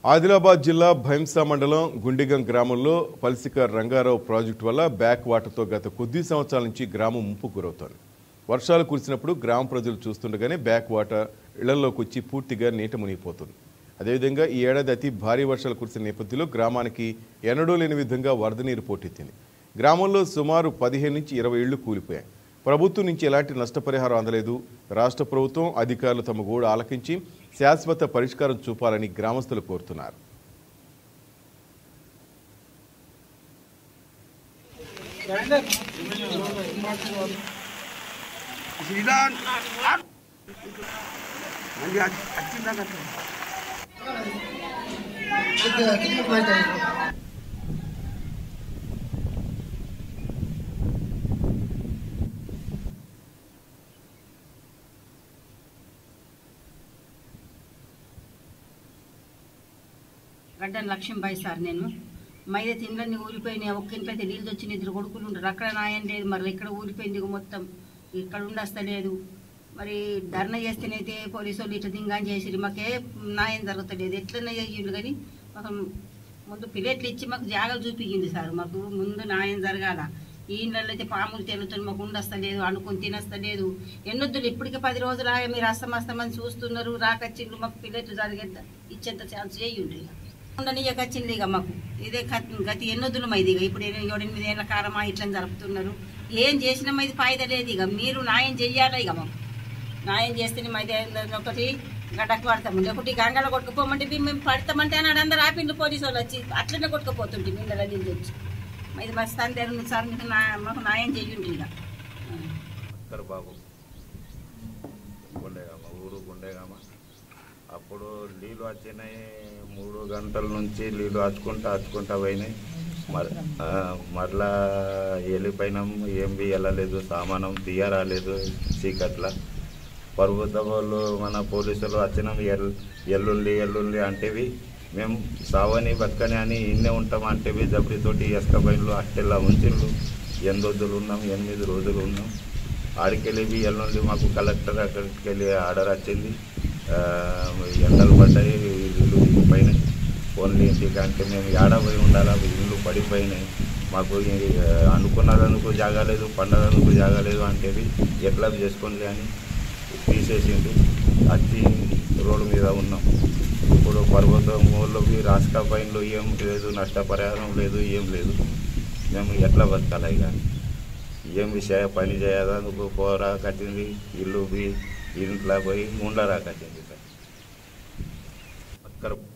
ఆదిలాబాద్ జిల్లా భైంసా మండలం గుండిగం గ్రామంలో పల్సిక రంగారావు ప్రాజెక్టు వల్ల బ్యాక్ వాటర్తో గత కొద్ది సంవత్సరాల నుంచి గ్రామం ముంపు గురవుతోంది వర్షాలు కురిసినప్పుడు గ్రామ ప్రజలు చూస్తుండగానే బ్యాక్ వాటర్ ఇళ్లలోకి వచ్చి పూర్తిగా నీట మునిగిపోతుంది అదేవిధంగా ఈ ఏడాది అతి భారీ వర్షాలు కురిసిన నేపథ్యంలో గ్రామానికి ఎన్నడూ లేని విధంగా వరద నీరు పోటెత్తింది గ్రామంలో సుమారు పదిహేను నుంచి ఇరవై ఇళ్లు కూలిపోయాయి ప్రభుత్వం నుంచి ఎలాంటి నష్టపరిహారం అందలేదు రాష్ట్ర ప్రభుత్వం అధికారులు తమ గోడు ఆలకించి శాశ్వత పరిష్కారం చూపాలని గ్రామస్తులు కోరుతున్నారు శ్రీరామ్ మళ్ళీ వచ్చిందా కదా గడ్డన్ లక్ష్మీబాయి సార్ నేను మైద తిండ్లన్నీ ఊరిపోయినాయి ఒక్క ఇంట్లో అయితే నీళ్ళు వచ్చిన ఇద్దరు కొడుకులు ఉంటారు అక్కడ నాయం లేదు మరి ఇక్కడ ఊరిపోయింది ఇక మొత్తం ఇక్కడ ఉండస్తలేదు మరి ధర్నా చేస్తేనైతే పోలీసు వాళ్ళు ఇట్లా దింగాని చేసిరు మాకే న్యాయం జరుగుతలేదు ఎట్లనే చేసిండు కానీ మాకు ముందు పిల్లట్లు ఇచ్చి మాకు జాగాలు చూపించింది సార్ మాకు ముందు న్యాయం జరగాల ఈ ఇళ్ళల్లో అయితే పాములు తెలుతుంది మాకు ఉండస్తలేదు అనుకుని తినస్తలేదు ఎన్నొద్దులు ఇప్పటికే పది రోజులు ఆగే మీరు అస్తమస్తమని చూస్తున్నారు రాకచ్చిండ్రు మాకు పిల్లట్లు జరిగేంత ఇచ్చేంత ఛాన్స్ చేయండి ఇక ఉండనీయక వచ్చింది ఇక మాకు ఇదే కత్- గతి ఎన్నొద్దులు మైది ఇక ఇప్పుడు ఏడు ఎనిమిది ఏళ్ళ కారమా ఇట్లా జరుపుతున్నారు ఏం చేసినా మైది ఫాయిదా లేదు ఇక మీరు న్యాయం చెయ్యాలి ఇక మాకు న్యాయం చేస్తేనే మైది ఒకటి గడ్డకు పడతాము లేకుంటే ఈ గంగలో కొట్టుకుపోమంటే ఇవి మేము పడతామంటే అని అందరు ఆపిండు పోలీసు వాళ్ళు వచ్చి అట్లనే కొట్టుకుపోతుంటే మిందల నీళ్ళు తెచ్చి మైది మస్తు అంతే సార్ మీకు నా- మాకు న్యాయం చెయ్యండి ఇక అక్కర్ బాబు గుండెగామ ఊరు గుండెగామ అప్పుడు నీళ్ళు వచ్చినాయి మూడు గంటల నుంచి నీళ్ళు అచ్చుకుంటా అచ్చుకుంటా పోయినాయి మరి ఆ, మరలా వెళ్ళిపోయినాం ఏం బి వెళ్ళలేదు సామానం తీయరాలేదు చీకట్ల ప్రభుత్వ వాళ్ళు మన పోలీసులు వచ్చినాం ఎల్ ఎల్లుండి ఎల్లుండి అంటేవి మేము సావని బతకని అని ఇన్నే ఉంటాం అంటేవి జబరితోటి ఎస్క బయలు అట్టెల్లా ఉంచిళ్ళు ఎనిమిది ఉన్నాం ఎనిమిది రోజులు ఉన్నాం ఆడికెళ్ళి ఎల్లుండి మాకు కలెక్టర్ అక్కడికి వెళ్ళి ఆర్డర్ వచ్చింది ఆ, ఎండలు పడ్డాయి ఇల్లు దిగిపోయినాయి ఓన్లీ ఇంటికి అంటే మేము ఏడపోయి ఉండాలా ఇల్లు పడిపోయినాయి మాకు ఈ, ఆ, అనుకున్నదందుకు జాగలేదు పండగందుకు జాగలేదు అంటేవి ఎట్లా చేసుకోండి అని తీసేసిండు వచ్చి రోడ్డు మీద ఉన్నాం ఇప్పుడు పర్వతం ఊళ్ళోకి రాష్ట్ర పైనలో ఏం లేదు నష్టపరిహారం లేదు ఏం లేదు మేము ఎట్లా బతకాలి ఇక ఏం విషయ పని చేయడానికి పోరా కట్టింది ఇల్లు ఇంట్లో పోయి ఉండరా కట్టింది సార్ అక్కడ